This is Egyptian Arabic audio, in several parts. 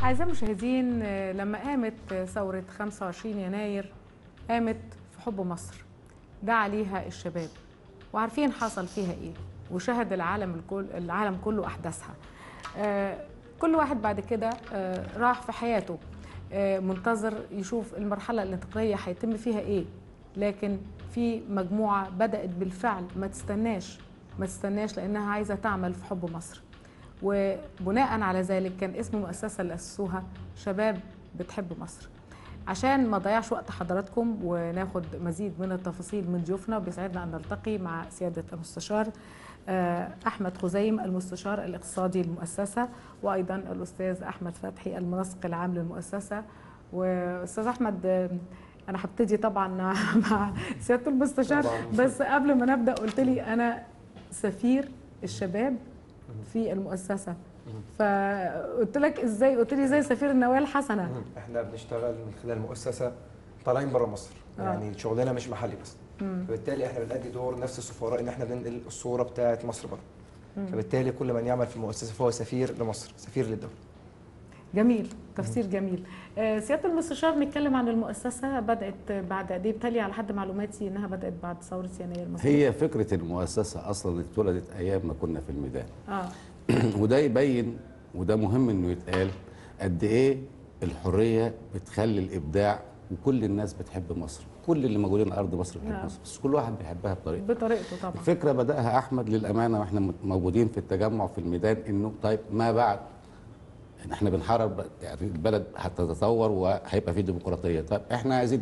أعزائي المشاهدين آه، لما قامت آه، ثورة 25 يناير قامت في حب مصر دعا عليها الشباب وعارفين حصل فيها إيه وشهد العالم الكل العالم كله أحداثها آه، كل واحد بعد كده آه، راح في حياته آه، منتظر يشوف المرحلة الانتقالية هيتم فيها إيه لكن في مجموعة بدأت بالفعل ما تستناش ما تستناش لأنها عايزة تعمل في حب مصر وبناء على ذلك كان اسم المؤسسة اللي أسسوها شباب بتحب مصر عشان ما ضيعش وقت حضراتكم وناخد مزيد من التفاصيل من ضيوفنا بيسعدنا أن نلتقي مع سيادة المستشار آه، أحمد خزيم المستشار الاقتصادي للمؤسسة وأيضا الأستاذ أحمد فتحي المنسق العام للمؤسسة وأستاذ أحمد آه، أنا هبتدي طبعا مع سيادة المستشار طبعاً. بس قبل ما نبدأ قلت لي أنا سفير الشباب في المؤسسة فقلت لك ازاي قلت لي زي سفير النوايا الحسنه احنا بنشتغل من خلال مؤسسه طالعين بره مصر آه. يعني شغلنا مش محلي بس فبالتالي احنا بنأدي دور نفس السفراء ان احنا بننقل الصوره بتاعه مصر بره فبالتالي كل من يعمل في المؤسسه فهو سفير لمصر سفير للدوله جميل تفسير جميل آه، سياده المستشار نتكلم عن المؤسسه بدات بعد قد ايه بتالي على حد معلوماتي انها بدات بعد ثوره يناير مثلا هي فكرة المؤسسة أصلا اتولدت أيام ما كنا في الميدان اه وده يبين وده مهم إنه يتقال قد إيه الحرية بتخلي الإبداع وكل الناس بتحب مصر كل اللي موجودين على أرض مصر بيحب نعم. مصر بس كل واحد بيحبها بطريقته بطريقته طبعا الفكرة بدأها أحمد للأمانة وإحنا موجودين في التجمع في الميدان إنه طيب ما بعد إن إحنا بنحارب يعني البلد هتتطور وهيبقى فيه ديمقراطية طيب إحنا عايزين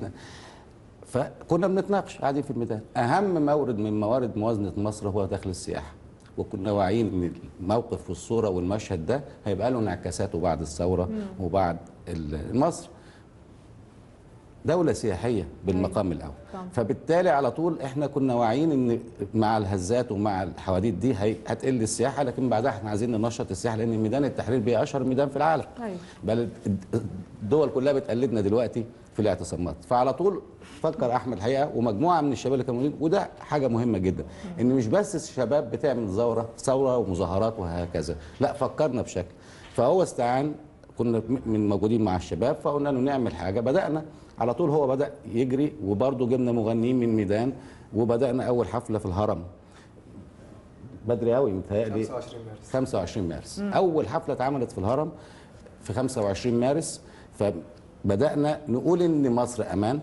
فكنا بنتناقش قاعدين في الميدان اهم مورد من موارد موازنه مصر هو دخل السياحه وكنا واعيين ان الموقف والصوره والمشهد ده هيبقى له انعكاساته بعد الثوره وبعد ال- مصر دولة سياحية بالمقام الأول طبعا. فبالتالي على طول احنا كنا واعيين ان مع الهزات ومع الحواديت دي هي- هتقل السياحة لكن بعدها احنا عايزين ننشط السياحة لأن ميدان التحرير بقى أشهر ميدان في العالم ايوه بل الدول كلها بتقلدنا دلوقتي في الاعتصامات فعلى طول فكر احمد الحقيقه ومجموعه من الشباب اللي كانوا موجودين وده حاجه مهمه جدا ان مش بس الشباب بتعمل ثوره ثوره ومظاهرات وهكذا لا فكرنا بشكل فهو استعان كنا م- من موجودين مع الشباب فقلنا له نعمل حاجه بدانا على طول هو بدا يجري وبرضه جبنا مغنيين من ميدان وبدانا اول حفله في الهرم بدري قوي متهيألي 25 مارس 25 مارس اول حفله اتعملت في الهرم في 25 مارس فبدانا نقول ان مصر امان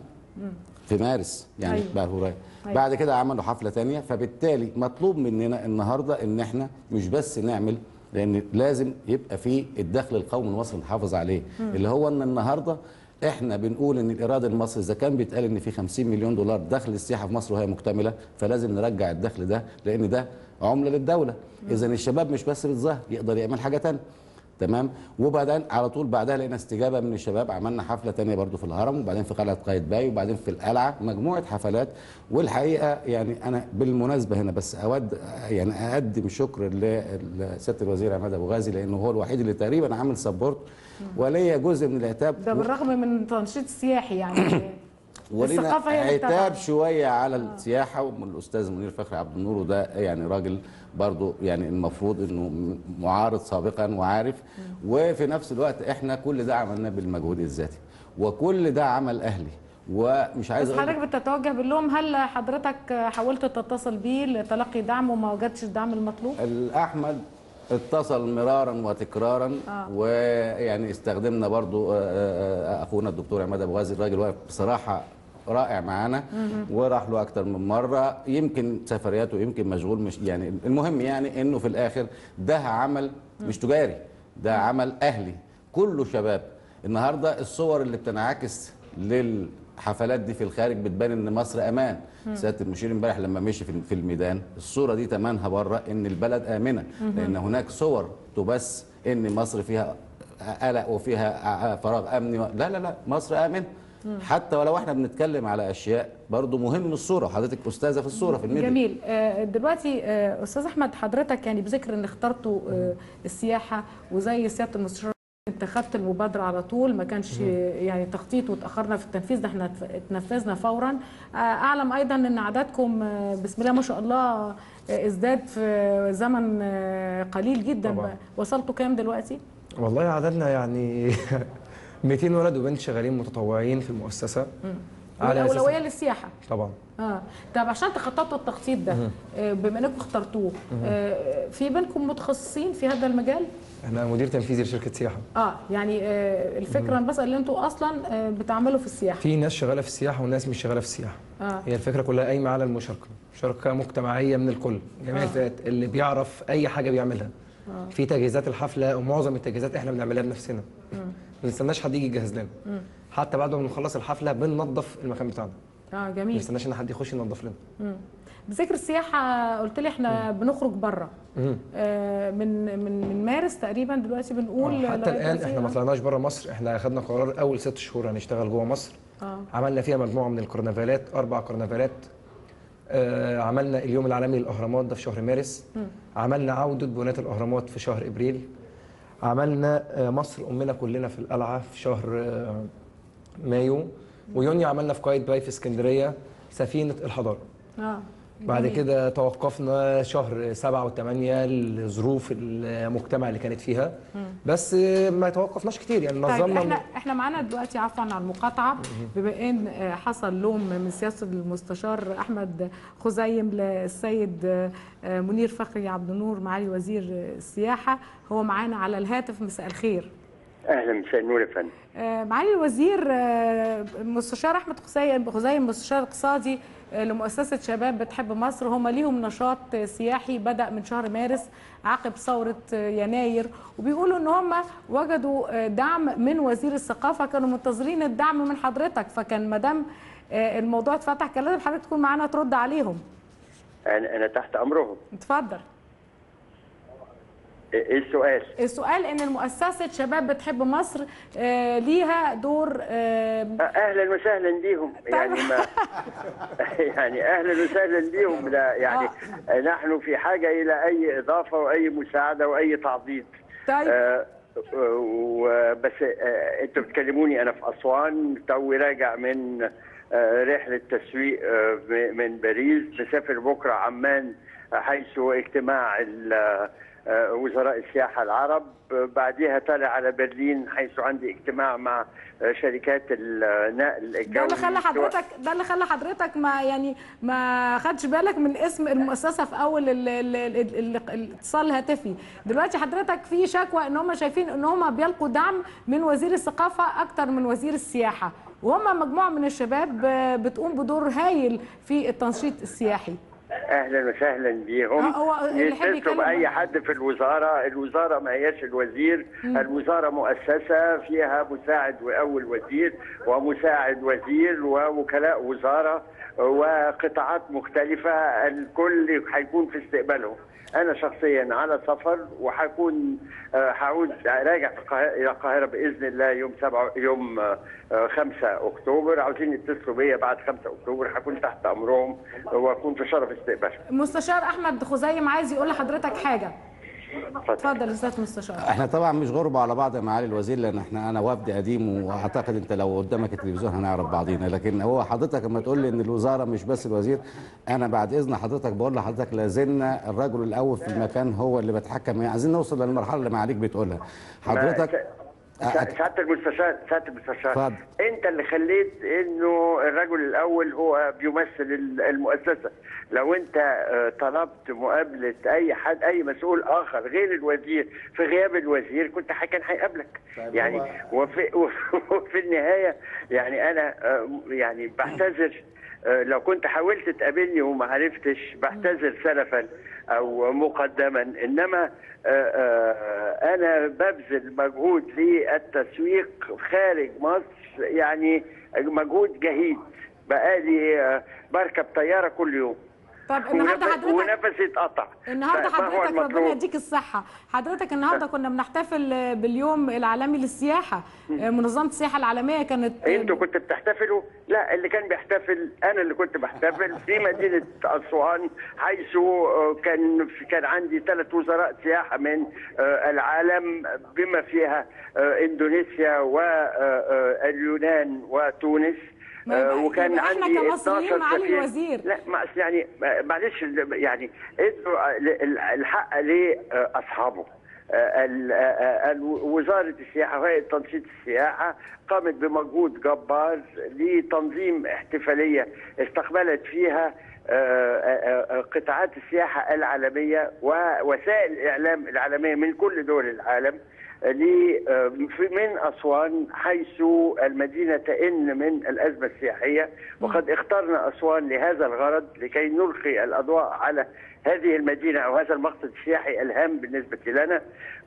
في مارس يعني أيوة. بعد قريب أيوة. بعد كده عملوا حفله تانية فبالتالي مطلوب مننا النهارده ان احنا مش بس نعمل لان لازم يبقى في الدخل القومي المصري نحافظ عليه اللي هو ان النهارده احنا بنقول ان الايراد المصري اذا كان بيتقال ان في 50 مليون دولار دخل السياحه في مصر وهي مكتمله فلازم نرجع الدخل ده لان ده عمله للدوله اذا الشباب مش بس بيتظاهر يقدر يعمل حاجه تانية تمام وبعدين على طول بعدها لقينا استجابه من الشباب عملنا حفله تانية برضو في الهرم وبعدين في قلعه قايتباي وبعدين في القلعه مجموعه حفلات والحقيقه يعني انا بالمناسبه هنا بس اود يعني اقدم شكر لسياده الوزير عماد ابو غازي لانه هو الوحيد اللي تقريبا عامل سبورت وليا جزء من العتاب ده بالرغم من تنشيط سياحي يعني ولينا الثقافة هي اللي عتاب بتاعها. شويه على السياحه والاستاذ منير فخري عبد النور وده يعني راجل برضو يعني المفروض انه م- معارض سابقا وعارف وفي نفس الوقت احنا كل ده عملناه بالمجهود الذاتي وكل ده عمل اهلي ومش عايز بس أقول- حضرتك بتتوجه باللوم هل حضرتك حاولت تتصل بيه لتلقي دعم وما وجدتش الدعم المطلوب؟ الاحمد اتصل مرارا وتكرارا آه. ويعني استخدمنا برضو آه، آه، اخونا الدكتور عماد ابو غازي الراجل واقف بصراحه رائع معانا وراح له اكتر من مره يمكن سفرياته يمكن مشغول مش يعني المهم يعني انه في الاخر ده عمل مش تجاري ده عمل اهلي كله شباب النهارده الصور اللي بتنعكس للحفلات دي في الخارج بتبان ان مصر امان سياده المشير امبارح لما مشي في في الميدان الصوره دي تمنها بره ان البلد امنه لان هناك صور تبث ان مصر فيها قلق وفيها فراغ امني لا لا لا مصر امن حتى ولو احنا بنتكلم على اشياء برضو مهم الصوره حضرتك استاذه في الصوره في الميديا جميل آه، دلوقتي آه، استاذ احمد حضرتك يعني بذكر ان اخترتوا آه، السياحه وزي سياده المستشار انت خدت المبادره على طول ما كانش يعني تخطيط وتاخرنا في التنفيذ ده احنا اتف- اتنفذنا فورا آه، اعلم ايضا ان عددكم آه، بسم الله ما شاء الله آه، ازداد في زمن آه، قليل جدا طبعاً. وصلتوا كام دلوقتي؟ والله عددنا يعني 200 ولد وبنت شغالين متطوعين في المؤسسه أساس- والاولويه للسياحه طبعا اه طب عشان تخططوا التخطيط ده آه، بما انكم اخترتوه آه، في بينكم متخصصين في هذا المجال انا مدير تنفيذي لشركه سياحه اه يعني آه، الفكره بس اللي انتوا اصلا آه، بتعملوا في السياحه في ناس شغاله في السياحه وناس مش شغاله في السياحه اه هي الفكره كلها قايمه على المشاركه مشاركه مجتمعيه من الكل جميع آه. الفئات اللي بيعرف اي حاجه بيعملها في تجهيزات الحفله ومعظم التجهيزات احنا بنعملها بنفسنا ما بنستناش حد يجي يجهز لنا حتى بعد ما بنخلص الحفله بننظف المكان بتاعنا اه ما جميل بنستناش ان حد يخش ينظف لنا بذكر السياحه قلت لي احنا بنخرج بره آه، من من من مارس تقريبا دلوقتي بنقول آه، حتى لغاية الان دلوقتي، احنا ما آه. طلعناش بره مصر احنا اخذنا قرار اول ست شهور هنشتغل جوه مصر اه عملنا فيها مجموعه من الكرنفالات اربع كرنفالات آه عملنا اليوم العالمي للاهرامات ده في شهر مارس عملنا عوده بناة الاهرامات في شهر ابريل عملنا آه مصر امنا كلنا في القلعه في شهر آه مايو ويونيو عملنا في قايد باي في اسكندريه سفينه الحضاره اه بعد جميل. كده توقفنا شهر سبعة وثمانية لظروف المجتمع اللي كانت فيها بس ما توقفناش كتير يعني طيب نظمنا احنا احنا معانا دلوقتي عفوا على المقاطعه بما ان آه، حصل لوم من سياسه المستشار احمد خزيم للسيد آه، آه، منير فخري عبد النور معالي وزير آه، السياحه هو معانا على الهاتف مساء الخير اهلا مساء النور يا فندم آه، معالي الوزير آه، المستشار احمد خزيم خزيم مستشار اقتصادي آه، لمؤسسه شباب بتحب مصر هم ليهم نشاط آه، سياحي بدا من شهر مارس عقب ثوره آه، يناير وبيقولوا ان هم وجدوا آه، دعم من وزير الثقافه كانوا منتظرين الدعم من حضرتك فكان ما دام آه، الموضوع اتفتح كان لازم حضرتك تكون معانا ترد عليهم انا انا تحت امرهم اتفضل ايه السؤال السؤال ان المؤسسه شباب بتحب مصر آه، ليها دور آه، اهلا وسهلا بيهم يعني ما يعني اهلا وسهلا بيهم لا يعني نحن في حاجه الى اي اضافه واي مساعده واي تعضيد طيب آه، وبس آه، انتوا بتكلموني انا في اسوان توي راجع من آه، رحله تسويق آه، م- من باريس مسافر بكره عمان حيث اجتماع ال- آه، وزراء السياحه العرب آه، بعدها طالع على برلين حيث عندي اجتماع مع آه، شركات النقل ده الجوي اللي خلى سواء- حضرتك ده اللي خلى حضرتك ما يعني ما خدش بالك من اسم المؤسسه في اول ال ال ال ال ال الاتصال الهاتفي دلوقتي حضرتك في شكوى ان هم شايفين ان هم بيلقوا دعم من وزير الثقافه اكتر من وزير السياحه وهم مجموعه من الشباب آه، بتقوم بدور هايل في التنشيط السياحي اهلا وسهلا بيهم آه، هو اللي يحب يتصلوا يتكلم باي معاك. حد في الوزاره الوزاره ما هياش الوزير الوزاره مؤسسه فيها مساعد واول وزير ومساعد وزير ووكلاء وزاره وقطاعات مختلفه الكل هيكون في استقبالهم انا شخصيا على سفر وهكون آه، هعود راجع في القاهرة- الى القاهره باذن الله يوم 7 يوم 5 اكتوبر عاوزين يتصلوا بيا بعد 5 اكتوبر هكون تحت امرهم واكون في شرف استقبالهم المستشار احمد خزيم عايز يقول لحضرتك حاجه اتفضل اتفضل يا استاذ المستشار احنا طبعا مش غربة على بعض يا معالي الوزير لان احنا انا وفد قديم واعتقد انت لو قدامك التلفزيون هنعرف بعضينا لكن هو حضرتك لما تقول لي ان الوزاره مش بس الوزير انا بعد اذن حضرتك بقول لحضرتك لازلنا الرجل الاول في المكان هو اللي بيتحكم يعني عايزين نوصل للمرحله اللي معاليك بتقولها حضرتك ما- سا- سعاده المستشار سعاده المستشار اتفضل. انت اللي خليت انه الرجل الاول هو بيمثل ال- المؤسسه لو انت آه، طلبت مقابله اي حد اي مسؤول اخر غير الوزير في غياب الوزير كنت ح- كان هيقابلك يعني وفي وفي النهايه يعني انا آه، يعني بعتذر آه، لو كنت حاولت تقابلني وما عرفتش بعتذر سلفا او مقدما انما آه، آه، انا ببذل مجهود للتسويق خارج مصر يعني مجهود جهيد بقالي آه، بركب طياره كل يوم طب النهارده ونفس- حضرتك ونفسي اتقطع النهارده فما هو حضرتك ربنا المطلوب؟ يديك الصحة حضرتك النهارده كنا بنحتفل باليوم العالمي للسياحة منظمة السياحة العالمية كانت انتوا كنتوا بتحتفلوا؟ لا اللي كان بيحتفل انا اللي كنت بحتفل في مدينه اسوان حيث آه، كان كان عندي ثلاث وزراء سياحه من آه، العالم بما فيها آه، اندونيسيا واليونان وتونس ما آه، يبقى- وكان يبقى إحنا عندي كمصريين 12 معالي سفير. الوزير. لا ما أصل يعني معلش يعني ادوا ال- ال- الحق لاصحابه آه، ال- آه، آه، ال- وزاره السياحه وهيئه تنشيط السياحه قامت بمجهود جبار لتنظيم احتفاليه استقبلت فيها آه، آه، آه، قطاعات السياحه العالميه ووسائل الاعلام العالميه من كل دول العالم ل- آه، في- من اسوان حيث المدينه تئن من الازمه السياحيه وقد اخترنا اسوان لهذا الغرض لكي نلقي الاضواء على هذه المدينه او هذا المقصد السياحي الهام بالنسبه لنا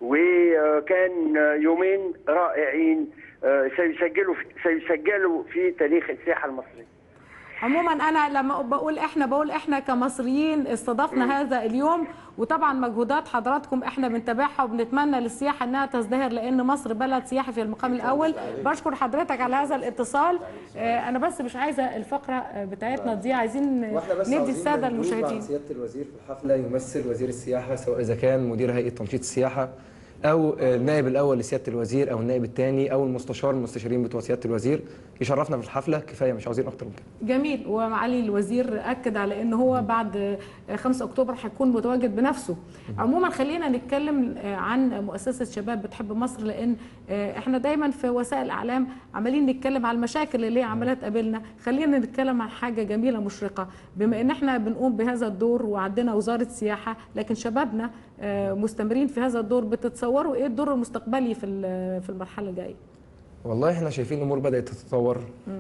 وكان يومين رائعين آه، سيسجلوا في سيسجلوا في تاريخ السياحه المصريه عموما انا لما بقول احنا بقول احنا كمصريين استضفنا هذا اليوم وطبعا مجهودات حضراتكم احنا بنتابعها وبنتمنى للسياحه انها تزدهر لان مصر بلد سياحي في المقام الاول بشكر حضرتك على هذا الاتصال آه، انا بس مش عايزه الفقره آه، بتاعتنا دي عايزين واحنا بس ندي عاوزين الساده نقول مع المشاهدين سياده الوزير في الحفله يمثل وزير السياحه سواء اذا كان مدير هيئه تنشيط السياحه او النائب الاول لسياده الوزير او النائب الثاني او المستشار المستشارين بتوع سياده الوزير يشرفنا في الحفله كفايه مش عاوزين اكتر من كده جميل ومعالي الوزير اكد على ان هو بعد 5 اكتوبر هيكون متواجد بنفسه عموما خلينا نتكلم عن مؤسسه شباب بتحب مصر لان احنا دايما في وسائل الاعلام عمالين نتكلم على المشاكل اللي هي عماله تقابلنا خلينا نتكلم عن حاجه جميله مشرقه بما ان احنا بنقوم بهذا الدور وعندنا وزاره سياحه لكن شبابنا مستمرين في هذا الدور بتتصوروا ايه الدور المستقبلي في في المرحله الجايه والله احنا شايفين الامور بدات تتطور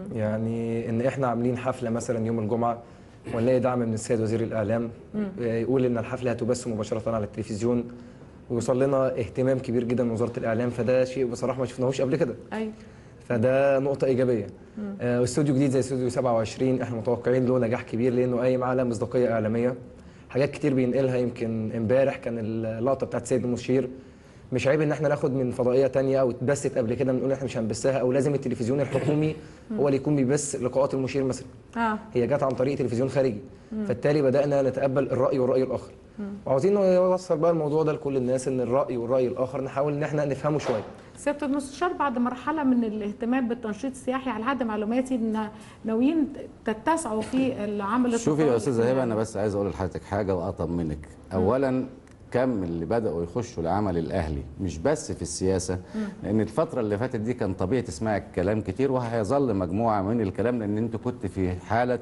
يعني ان احنا عاملين حفله مثلا يوم الجمعه ونلاقي دعم من السيد وزير الاعلام يقول ان الحفله هتبث مباشره على التلفزيون ويوصل لنا اهتمام كبير جدا من وزاره الاعلام فده شيء بصراحه ما شفناهوش قبل كده ايوه فده نقطه ايجابيه آه استوديو جديد زي استوديو 27 احنا متوقعين له نجاح كبير لانه قايم على مصداقيه اعلاميه حاجات كتير بينقلها يمكن امبارح كان اللقطه بتاعت سيد المشير مش عيب ان احنا ناخد من فضائيه تانية او اتبثت قبل كده نقول احنا مش هنبثها او لازم التلفزيون الحكومي هو اللي يكون بيبث لقاءات المشير مثلا اه هي جت عن طريق تلفزيون خارجي فبالتالي بدانا نتقبل الراي والراي الاخر وعاوزين نوصل بقى الموضوع ده لكل الناس ان الراي والراي الاخر نحاول ان احنا نفهمه شويه سياده المستشار بعد مرحله من الاهتمام بالتنشيط السياحي على حد معلوماتي ان ناويين تتسعوا في العمل شوفي يا استاذه هبه انا بس عايز اقول لحضرتك حاجه واطمنك اولا كم اللي بداوا يخشوا العمل الاهلي مش بس في السياسه لان الفتره اللي فاتت دي كان طبيعي تسمعي الكلام كتير وهيظل مجموعه من الكلام لان انت كنت في حاله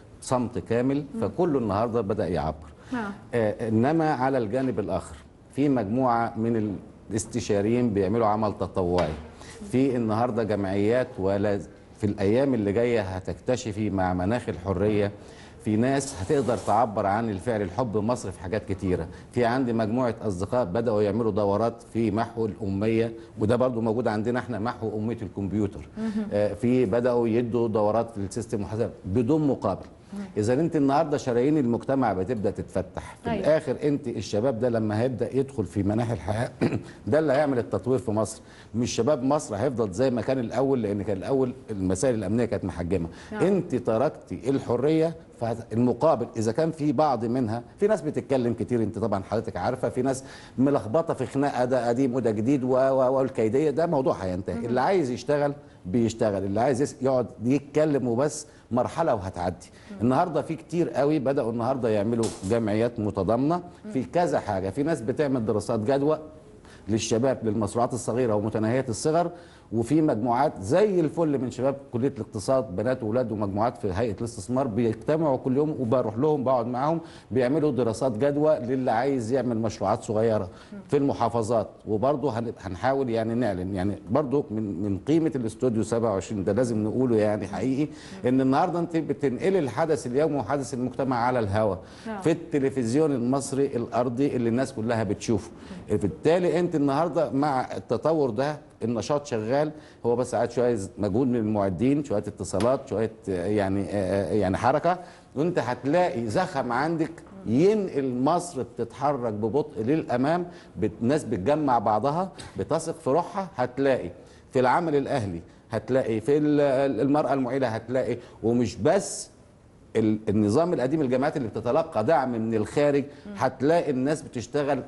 صمت كامل فكله النهارده بدا يعبر آه. آه انما على الجانب الاخر في مجموعه من الاستشاريين بيعملوا عمل تطوعي في النهارده جمعيات ولا في الايام اللي جايه هتكتشفي مع مناخ الحريه في ناس هتقدر تعبر عن الفعل الحب مصر في حاجات كتيره في عندي مجموعه اصدقاء بداوا يعملوا دورات في محو الاميه وده برضو موجود عندنا احنا محو اميه الكمبيوتر آه في بداوا يدوا دورات في السيستم محاسبه بدون مقابل اذا انت النهارده شرايين المجتمع بتبدا تتفتح في أيوة. الاخر انت الشباب ده لما هيبدا يدخل في مناحي الحياه ده اللي هيعمل التطوير في مصر مش شباب مصر هيفضل زي ما كان الاول لان كان الاول المسائل الامنيه كانت محجمه نعم. انت تركتي الحريه فالمقابل اذا كان في بعض منها في ناس بتتكلم كتير انت طبعا حضرتك عارفه في ناس ملخبطه في خناقه ده قديم وده جديد و- و- والكيديه ده موضوع هينتهي اللي عايز يشتغل بيشتغل اللي عايز يس- يقعد يتكلم وبس مرحله وهتعدي النهارده في كتير قوي بداوا النهارده يعملوا جمعيات متضامنه في كذا حاجه في ناس بتعمل دراسات جدوى للشباب للمشروعات الصغيره ومتناهيه الصغر وفي مجموعات زي الفل من شباب كليه الاقتصاد بنات واولاد ومجموعات في هيئه الاستثمار بيجتمعوا كل يوم وبروح لهم بقعد معاهم بيعملوا دراسات جدوى للي عايز يعمل مشروعات صغيره في المحافظات وبرضه هن- هنحاول يعني نعلن يعني برضه من من قيمه الاستوديو 27 ده لازم نقوله يعني حقيقي ان النهارده انت بتنقلي الحدث اليومي وحدث المجتمع على الهواء نعم. في التلفزيون المصري الارضي اللي الناس كلها بتشوفه بالتالي انت النهارده مع التطور ده النشاط شغال هو بس عاد شويه مجهود من المعدين شويه اتصالات شويه آه، يعني آه، يعني حركه وانت هتلاقي زخم عندك ينقل مصر بتتحرك ببطء للامام بت- الناس بتجمع بعضها بتثق في روحها هتلاقي في العمل الاهلي هتلاقي في ال- المراه المعيله هتلاقي ومش بس ال- النظام القديم الجامعات اللي بتتلقى دعم من الخارج هتلاقي الناس بتشتغل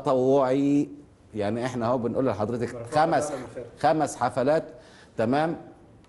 تطوعي يعني احنا اهو بنقول لحضرتك خمس خمس حفلات تمام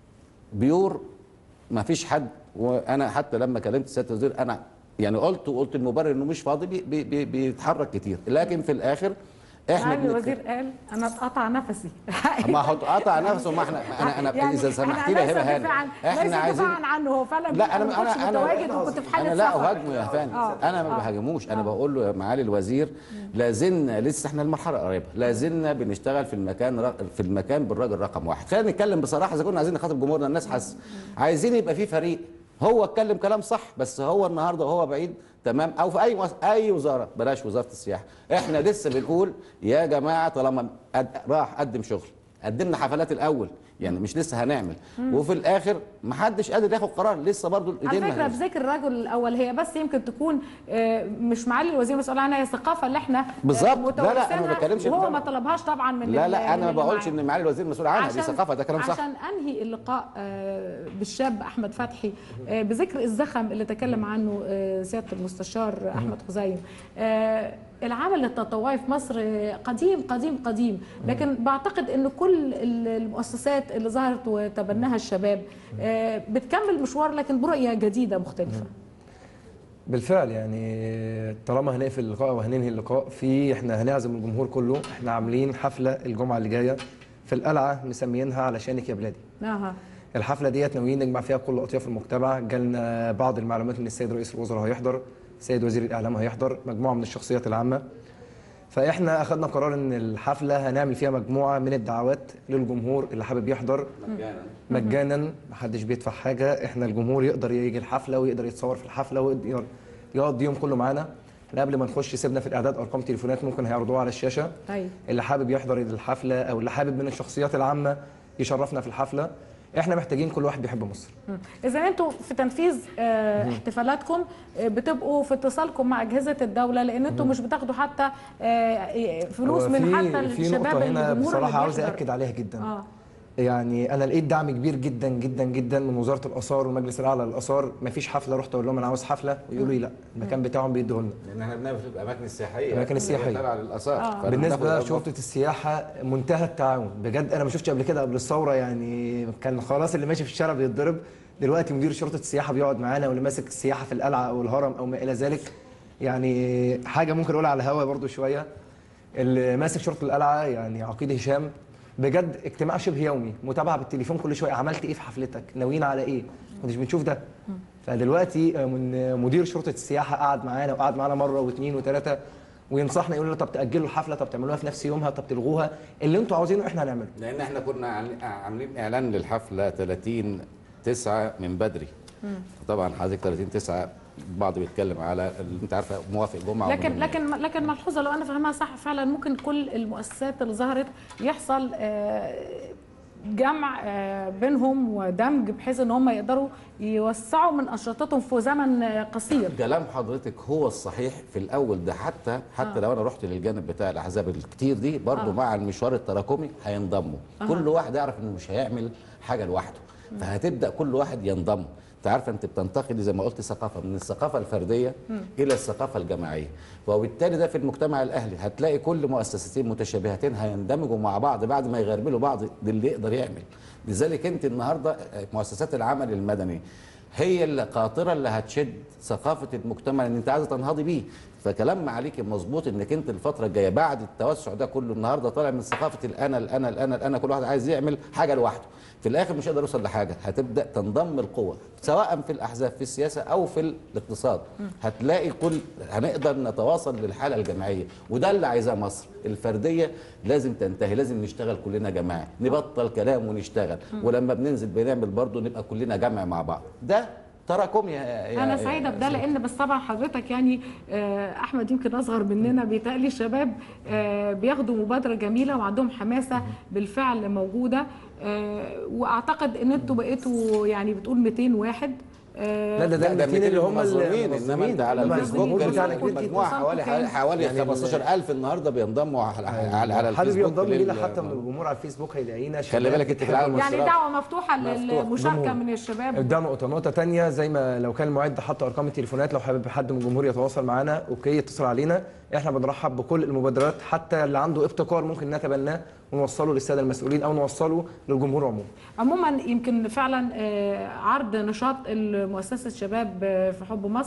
بيور ما فيش حد وانا حتى لما كلمت سياده الوزير انا يعني قلت وقلت المبرر انه مش فاضي بي بي بي بيتحرك كتير لكن في الاخر احنا يعني بنتك- الوزير قال انا اتقطع نفسي ما هو قطع نفسه ما احنا انا انا يعني اذا سمحتي لي إحنا هبه ليس دفاعاً- هاني ليس احنا عايزين دفاعاً عنه هو فعلا لا انا ما كنتش انا انا متواجد وكنت في حاله انا لا سفر. اهاجمه يا فندم آه. انا ما آه. بهاجموش انا بقول له يا معالي الوزير لا زلنا لسه احنا المرحله قريبه لا زلنا بنشتغل في المكان رق- في المكان بالراجل رقم واحد خلينا نتكلم بصراحه اذا كنا عايزين نخاطب جمهورنا الناس حس عايزين يبقى في فريق هو اتكلم كلام صح بس هو النهارده وهو بعيد تمام او في اي مؤس- اي وزاره بلاش وزاره السياحه احنا لسه بنقول يا جماعه طالما قد راح قدم شغل قدمنا حفلات الاول يعني مش لسه هنعمل وفي الاخر ما حدش قادر ياخد قرار لسه برضو على ايدينا فكره هنمشي. بذكر الرجل الاول هي بس يمكن تكون آه، مش معالي الوزير مسؤول عنها هي الثقافه اللي احنا آه، بالظبط. لا، لا، أنا ما متوارثينها بتكلمش في وهو ده. ما طلبهاش طبعا من لا ال- لا انا ما من اللي بقولش معاه. ان معالي الوزير مسؤول عنها دي ثقافه ده كلام صح عشان انهي اللقاء آه، بالشاب احمد فتحي آه، بذكر الزخم اللي تكلم عنه آه، سياده المستشار احمد خزايم آه، العمل التطوعي في مصر آه، قديم قديم قديم لكن بعتقد ان كل ال- المؤسسات اللي ظهرت وتبناها الشباب آه، بتكمل مشوار لكن برؤيه جديده مختلفه بالفعل يعني طالما هنقفل اللقاء وهننهي اللقاء في احنا هنعزم الجمهور كله احنا عاملين حفله الجمعه اللي جايه في القلعه مسميينها علشانك يا بلادي اها الحفله ديت ناويين نجمع فيها كل اطياف المجتمع جالنا بعض المعلومات ان السيد رئيس الوزراء هيحضر السيد وزير الاعلام هيحضر مجموعه من الشخصيات العامه فاحنا اخذنا قرار ان الحفله هنعمل فيها مجموعه من الدعوات للجمهور اللي حابب يحضر مجانا محدش بيدفع حاجه احنا الجمهور يقدر يجي الحفله ويقدر يتصور في الحفله ويقدر يقضي يوم كله معانا احنا قبل ما نخش سيبنا في الاعداد ارقام تليفونات ممكن هيعرضوها على الشاشه طيب اللي حابب يحضر الحفله او اللي حابب من الشخصيات العامه يشرفنا في الحفله احنا محتاجين كل واحد بيحب مصر اذا انتوا في تنفيذ آه، احتفالاتكم آه، بتبقوا في اتصالكم مع اجهزه الدوله لان انتوا مش بتاخدوا حتى آه، فلوس هو من في- حتى في الشباب نقطه هنا الجمهور بصراحه اللي عاوز بيحضر. اكد عليها جدا اه يعني انا لقيت دعم كبير جدا جدا جدا من وزاره الاثار والمجلس الاعلى للاثار مفيش حفله رحت اقول لهم انا عاوز حفله ويقولوا لي لا المكان بتاعهم بيديه لنا لان احنا بنعمل في الاماكن السياحيه الأماكن السياحية. تبع للاثار آه. فبناخد بالنسبه الأرقام. لشرطه السياحه منتهى التعاون بجد انا ما شفتش قبل كده قبل الثوره يعني كان خلاص اللي ماشي في الشارع بيتضرب دلوقتي مدير شرطه السياحه بيقعد معانا واللي ماسك السياحه في القلعه او الهرم او ما الى ذلك يعني حاجه ممكن اقولها على الهوا برضو شويه اللي ماسك شرطه القلعه يعني عقيد هشام بجد اجتماع شبه يومي متابعه بالتليفون كل شويه عملت ايه في حفلتك ناويين على ايه مش بنشوف ده فدلوقتي من مدير شرطه السياحه قعد معانا وقعد معانا مره واثنين وثلاثه وينصحنا يقول لنا طب تاجلوا الحفله طب تعملوها في نفس يومها طب تلغوها اللي انتوا عاوزينه احنا هنعمله لان احنا كنا عاملين- عاملين اعلان للحفله 30 9 من بدري طبعا حضرتك 30 9 البعض بيتكلم على ال- انت عارفه موافق جمعه لكن ومن- لكن لكن ملحوظه لو انا فاهمها صح فعلا ممكن كل المؤسسات اللي ظهرت يحصل آه، جمع آه، بينهم ودمج بحيث ان هم يقدروا يوسعوا من انشطتهم في زمن آه، قصير كلام حضرتك هو الصحيح في الاول ده حتى حتى آه. لو انا رحت للجانب بتاع الاحزاب الكتير دي برضه آه. مع المشوار التراكمي هينضموا كل واحد يعرف انه مش هيعمل حاجه لوحده فهتبدا كل واحد ينضم انت عارفه انت بتنتقلي زي ما قلت ثقافه من الثقافه الفرديه الى الثقافه الجماعيه وبالتالي ده في المجتمع الاهلي هتلاقي كل مؤسستين متشابهتين هيندمجوا مع بعض بعد ما يغربلوا بعض باللي يقدر يعمل لذلك انت النهارده مؤسسات العمل المدني هي اللي قاطره اللي هتشد ثقافه المجتمع ان انت عايزه تنهضي بيه فكلام معاليك مظبوط انك انت الفتره الجايه بعد التوسع ده كله النهارده طالع من ثقافه الانا الانا الانا الانا كل واحد عايز يعمل حاجه لوحده في الاخر مش هيقدر يوصل لحاجه هتبدا تنضم القوى سواء في الاحزاب في السياسه او في الاقتصاد هتلاقي كل هنقدر نتواصل للحاله الجماعيه وده اللي عايزاه مصر الفرديه لازم تنتهي لازم نشتغل كلنا جماعه نبطل كلام ونشتغل ولما بننزل بنعمل برضه نبقى كلنا جمع مع بعض ده تراكم يا يا- انا يا- سعيده بده لان بس طبعا حضرتك يعني آه، احمد يمكن اصغر مننا بيتهيألي الشباب آه، بياخدوا مبادره جميله وعندهم حماسه بالفعل موجوده آه، واعتقد ان انتوا بقيتوا يعني بتقول 200 واحد آه، لا ده لا ده ده 200 اللي هم المنظمين انما انت على إنما الفيسبوك الجمهور بتاعنا كبير كنت جدا مجموعه حوالي اتصلتوا كام؟ حوالي يعني 15000 النهارده بينضموا على على, على حابب الفيسبوك ينضم لينا لل- حتى من الجمهور على الفيسبوك هيلاقينا خلي شباب بالك انت في العالم يعني والاشتراك. دعوه مفتوحه مفتوح. للمشاركه جمهور. من الشباب ده نقطة، نقطة تانية زي ما لو كان المعد حط أرقام التليفونات لو حابب حد من الجمهور يتواصل معانا أوكي يتصل علينا، إحنا بنرحب بكل المبادرات حتى اللي عنده ابتكار ممكن نتبناه ونوصله للسادة المسؤولين أو نوصله للجمهور عموما. عموما يمكن فعلا آه، عرض نشاط مؤسسه شباب آه، في حب مصر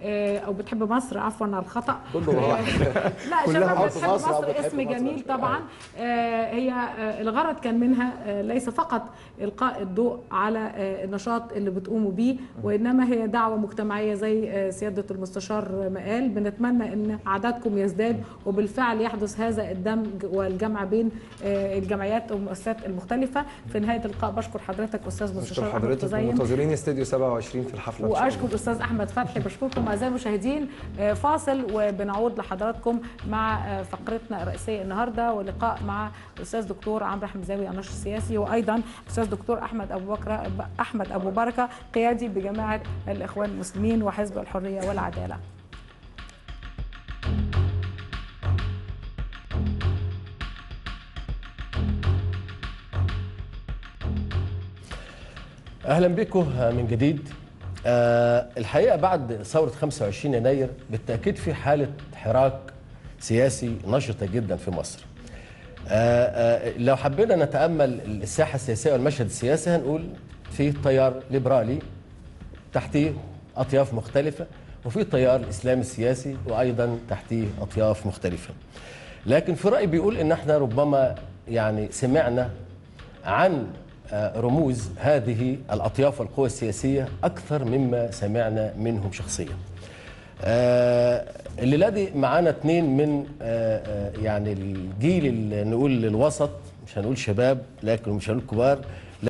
آه، او بتحب مصر عفوا على الخطا كله واحد. لا كلها شباب حب بتحب مصر أو مصر بتحب اسم مصر. جميل طبعا آه، هي آه، الغرض كان منها آه، ليس فقط القاء الضوء على آه، النشاط اللي بتقوموا بيه وانما هي دعوه مجتمعيه زي آه، سياده المستشار ما قال بنتمنى ان عددكم يزداد وبالفعل يحدث هذا الدمج والجمع بين آه، الجمعيات والمؤسسات المختلفه في نهايه اللقاء بشكر حضرتك استاذ بشكر مستشار أحمد حضرتك تزين. ومنتظرين استوديو 27 في الحفله إن شاء الله. واشكر استاذ احمد فتحي بشكركم اعزائي المشاهدين آه، فاصل وبنعود لحضراتكم مع آه، فقرتنا الرئيسيه النهارده ولقاء مع الاستاذ دكتور عمرو حمزاوي الناشط السياسي وايضا الاستاذ دكتور احمد ابو بكر احمد ابو بركه قيادي بجماعه الاخوان المسلمين وحزب الحريه والعداله اهلا بكم من جديد آه، الحقيقه بعد ثوره 25 يناير بالتاكيد في حاله حراك سياسي نشطه جدا في مصر آه، آه، لو حبينا نتامل الساحه السياسيه والمشهد السياسي هنقول في تيار ليبرالي تحتيه اطياف مختلفه وفي تيار اسلامي السياسي وايضا تحتيه اطياف مختلفه لكن في رايي بيقول ان احنا ربما يعني سمعنا عن آه، رموز هذه الاطياف والقوى السياسيه اكثر مما سمعنا منهم شخصيا. آه، الليله دي معانا اثنين من آه، آه، يعني الجيل اللي نقول الوسط مش هنقول شباب لكن مش هنقول كبار